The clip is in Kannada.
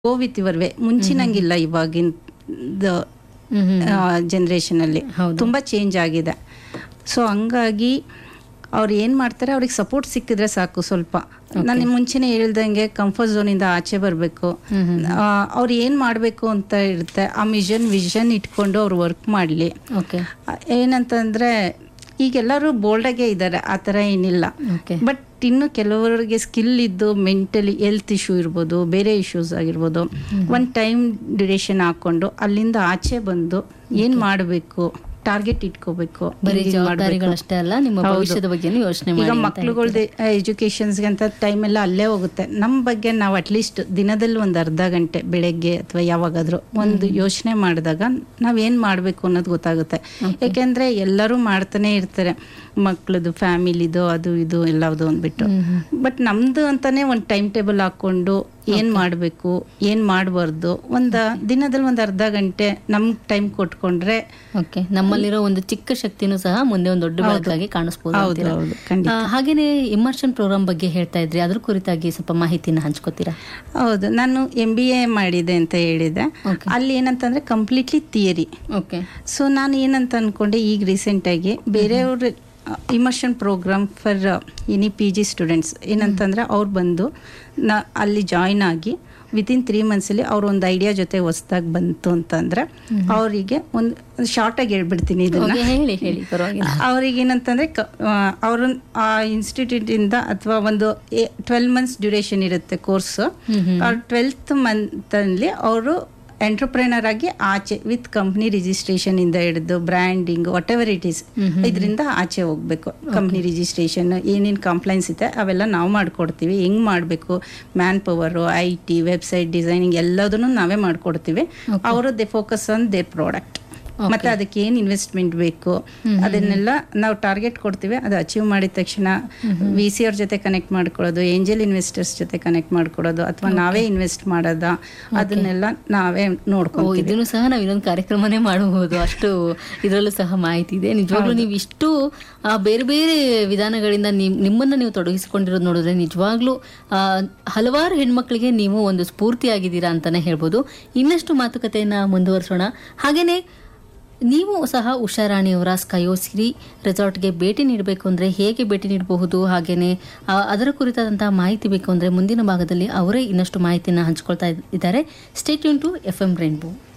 ಗೋ ವಿತ್ ಯುವರ್ ವೇ ಮುಂಚಿನಂಗಿಲ್ಲ ಇವಾಗಿನ ಹ್ಮ್ ಹ್ಮ್. ಜನ್ರೇಷನ್ ಅಲ್ಲಿ ಹೌದು. ತುಂಬಾ ಚೇಂಜ್ ಆಗಿದೆ ಸೊ ಹಂಗಾಗಿ ಅವ್ರು ಏನ್ ಮಾಡ್ತಾರೆ ಅವ್ರಿಗೆ ಸಪೋರ್ಟ್ ಸಿಕ್ಕಿದ್ರೆ ಸಾಕು ಸ್ವಲ್ಪ ನಾನು ಮುಂಚೆನೆ ಹೇಳ್ದಂಗೆ ಕಂಫರ್ಟ್ ಝೋನಿಂದ ಆಚೆ ಬರಬೇಕು ಹ್ಮ್ ಹ್ಮ್. ಅವ್ರು ಏನ್ ಮಾಡಬೇಕು ಅಂತ ಇರುತ್ತೆ ಆ ಮಿಷನ್ ವಿಷನ್ ಇಟ್ಕೊಂಡು ಅವ್ರು ವರ್ಕ್ ಮಾಡಲಿ ಓಕೆ ಏನಂತಂದ್ರೆ ಈಗೆಲ್ಲರೂ ಬೋಲ್ಡಾಗೆ ಇದ್ದಾರೆ ಆ ಥರ ಏನಿಲ್ಲ ಓಕೆ ಬಟ್ ಇನ್ನು ಕೆಲವರಿಗೆ ಸ್ಕಿಲ್ ಇದ್ದು ಮೆಂಟಲಿ ಹೆಲ್ತ್ ಇಶ್ಯೂ ಇರ್ಬೋದು ಬೇರೆ ಇಶ್ಯೂಸ್ ಆಗಿರ್ಬೋದು ಒಂದು ಟೈಮ್ ಡ್ಯೂರೇಷನ್ ಹಾಕೊಂಡು ಅಲ್ಲಿಂದ ಆಚೆ ಬಂದು ಏನ್ ಮಾಡಬೇಕು ಟಾರ್ಗೆಟ್ ಇಟ್ಕೋಬೇಕು ಬರೀ ಹಿಂಗ್ ಹಿಂಗ್ ಮಾಡ್ಬೇಕು. ಜವಾಬ್ದಾರಿಗಳಷ್ಟೇ ಅಲ್ಲ ನಿಮ್ಮ ಹೌದು. ಭವಿಷ್ಯದ ಬಗ್ಗೆನೂ ಯೋಚನೆ ಈಗ ಮಾಡಿ ಅಂತ ಮಕ್ಳುಗಳ್ದು ಎಜುಕೇಶನ್ಸ್ಗೆ ಅಂತ ಟೈಮ್ ಎಲ್ಲ ಅಲ್ಲೇ ಹೋಗುತ್ತೆ ನಮ್ಮ ಬಗ್ಗೆ ನಾವು ಅಟ್ಲೀಸ್ಟ್ ದಿನದಲ್ಲಿ ಒಂದು ಅರ್ಧ ಗಂಟೆ ಬೆಳಗ್ಗೆ ಅಥವಾ ಯಾವಾಗಾದ್ರೂ ಒಂದು ಯೋಚನೆ ಮಾಡಿದಾಗ ನಾವೇನ್ ಮಾಡಬೇಕು ಅನ್ನೋದು ಗೊತ್ತಾಗುತ್ತೆ ಯಾಕೆಂದ್ರೆ ಎಲ್ಲರೂ ಮಾಡ್ತಾನೆ ಇರ್ತಾರೆ ಮಕ್ಳದು ಫ್ಯಾಮಿಲಿದು ಅದು ಇದು ಎಲ್ಲದು ಅಂದ್ಬಿಟ್ಟು ಹ್ಮ್ ಹ್ಮ್. ಬಟ್ ನಮ್ದು ಅಂತಾನೆ ಒಂದು ಟೈಮ್ ಟೇಬಲ್ ಹಾಕೊಂಡು ಏನ್ ಮಾಡಬೇಕು ಏನ್ ಮಾಡಬಾರ್ದು ಒಂದ ದಿನದಲ್ಲಿ ಒಂದು ಅರ್ಧ ಗಂಟೆ ನಮ್ಗೆ ಟೈಮ್ ಕೊಟ್ಕೊಂಡ್ರೆ ಓಕೆ ನಮ್ಮಲ್ಲಿರೋ ಒಂದು ಚಿಕ್ಕ ಶಕ್ತಿನೂ ಸಹ ಮುಂದೆ ಒಂದು ದೊಡ್ಡ ಬೆಳಕಾಗಿ ಕಾಣಿಸ್ಬೋದು ಹೌದು ಅಂತೀರಾ? ಹೌದು ಖಂಡಿತ ಆ, ಹಾಗೇನೆ ಇಮರ್ಷನ್ ಪ್ರೋಗ್ರಾಮ್ ಬಗ್ಗೆ ಹೇಳ್ತಾ ಇದ್ರಿ ಅದ್ರ ಕುರಿತಾಗಿ ಸ್ವಲ್ಪ ಮಾಹಿತಿನ ಹಂಚ್ಕೋತೀರಾ ಹೌದು ನಾನು ಎಂ ಬಿ ಎ ಮಾಡಿದೆ ಅಂತ ಹೇಳಿದೆ Okay. ಅಲ್ಲಿ ಏನಂತಂದ್ರೆ ಕಂಪ್ಲೀಟ್ಲಿ ಥಿಯರಿ ಓಕೆ ಸೊ ನಾನು ಏನಂತ ಅನ್ಕೊಂಡೆ ಈಗ ರೀಸೆಂಟಾಗಿ ಬೇರೆಯವ್ರ immersion program for any P G students ಏನಂತಂದ್ರೆ ಅವ್ರು ಬಂದು ನಾ ಅಲ್ಲಿ ಜಾಯ್ನ್ ಆಗಿ ವಿತಿನ್ ತ್ರೀ ಮಂತ್ಸಲ್ಲಿ ಅವ್ರ ಒಂದು ಐಡಿಯಾ ಜೊತೆ ಹೊಸ್ದಾಗಿ ಬಂತು ಅಂತಂದ್ರೆ ಅವರಿಗೆ ಒಂದು ಶಾರ್ಟಾಗಿ ಹೇಳ್ಬಿಡ್ತೀನಿ ಇದನ್ನ ಓಕೆ ಹೇಳಿ ಹೇಳಿ ಪರವಾಗಿಲ್ಲ ಅವ್ರಿಗೆ ಏನಂತಂದ್ರೆ ಅವ್ರ ಆ ಇನ್ಸ್ಟಿಟ್ಯೂಟ್ ಇಂದ ಅಥವಾ ಒಂದು ಟ್ವೆಲ್ ಮಂತ್ಸ್ ಡ್ಯೂರೇಷನ್ ಇರುತ್ತೆ ಕೋರ್ಸ್ ಹ್ಮ್ ಹ್ಮ್. ಅವ್ರ ಟ್ವೆಲ್ತ್ ಮಂತ್ ಅಲ್ಲಿ ಅವರು ಎಂಟರ್ಪ್ರೈನರ್ ಆಗಿ ಆಚೆ ವಿತ್ ಕಂಪ್ನಿ ರಿಜಿಸ್ಟ್ರೇಷನ್ ಇಂದ ಹಿಡಿದು branding whatever it is ಇದರಿಂದ ಆಚೆ ಹೋಗ್ಬೇಕು ಕಂಪ್ನಿ ರಿಜಿಸ್ಟ್ರೇಷನ್ ಏನೇನ್ ಕಂಪ್ಲೈನ್ಸ್ ಇದೆ ಅವೆಲ್ಲ ನಾವು ಮಾಡ್ಕೊಡ್ತೀವಿ ಹೆಂಗ್ ಮಾಡಬೇಕು manpower I T website designing ಎಲ್ಲದನ್ನು ನಾವೇ ಮಾಡ್ಕೊಡ್ತೀವಿ ಅವರು they focus on their product ಮತ್ತೆ ಅದಕ್ಕೆ ಏನ್ ಇನ್ವೆಸ್ಟ್ಮೆಂಟ್ ಬೇಕು ಅದನ್ನೆಲ್ಲ ನಾವು ಟಾರ್ಗೆಟ್ ಕೊಡ್ತೀವಿ ಅದು ಅಚೀವ್ ಮಾಡಿದ ತಕ್ಷಣ ವಿ ಸಿ ಅವ್ರ ಜೊತೆ ಕನೆಕ್ಟ್ ಮಾಡ್ಕೊಳ್ಳೋದು ಏಂಜಲ್ ಇನ್ವೆಸ್ಟರ್ಸ್ ಜೊತೆ ಕನೆಕ್ಟ್ ಮಾಡ್ಕೊಳ್ಳೋದು ಅಥವಾ ನಾವೇ ಇನ್ವೆಸ್ಟ್ ಮಾಡೋದ ಅದನ್ನೆಲ್ಲ ನಾವೇ ಓ ನೋಡ್ಕೊಂತೀವಿ ಇದನ್ನು ಸಹ ನಾವು ಇನ್ನೊಂದು ಕಾರ್ಯಕ್ರಮನೇ ಮಾಡಬಹುದು ಅಷ್ಟು ಇದರಲ್ಲೂ ಸಹ ಮಾಹಿತಿ ಇದೆ ನಿಜವಾಗ್ಲೂ ನೀವು ಇಷ್ಟು ಆ, ಬೇರೆ ಬೇರೆ ವಿಧಾನಗಳಿಂದ ನಿಮ್ ನಿಮ್ಮನ್ನ ನೀವು ತೊಡಗಿಸಿಕೊಂಡಿರೋದು ನೋಡಿದ್ರೆ ನಿಜವಾಗ್ಲೂ ಆ, ಹಲವಾರು ಹೆಣ್ಮಕ್ಳಿಗೆ ನೀವು ಒಂದು ಸ್ಫೂರ್ತಿಯಾಗಿದ್ದೀರಾ ಅಂತಾನೆ ಹೇಳ್ಬೋದು ಇನ್ನಷ್ಟು ಮಾತುಕತೆಯನ್ನ ಮುಂದುವರಿಸೋಣ ಹಾಗೇನೆ ನೀವು ಸಹ ಉಷಾರಾಣಿಯವರ ಸ್ಕಯೋಸಿರಿ ರೆಸಾರ್ಟ್ಗೆ ಭೇಟಿ ನೀಡಬೇಕು ಅಂದರೆ ಹೇಗೆ ಭೇಟಿ ನೀಡಬಹುದು ಹಾಗೆಯೇ ಆ, ಅದರ ಕುರಿತಾದಂತಹ ಮಾಹಿತಿ ಬೇಕು ಅಂದರೆ ಮುಂದಿನ ಭಾಗದಲ್ಲಿ ಅವರೇ ಇನ್ನಷ್ಟು ಮಾಹಿತಿಯನ್ನು ಹಂಚ್ಕೊಳ್ತಾ ಇದ್ದಾರೆ state to F M rainbow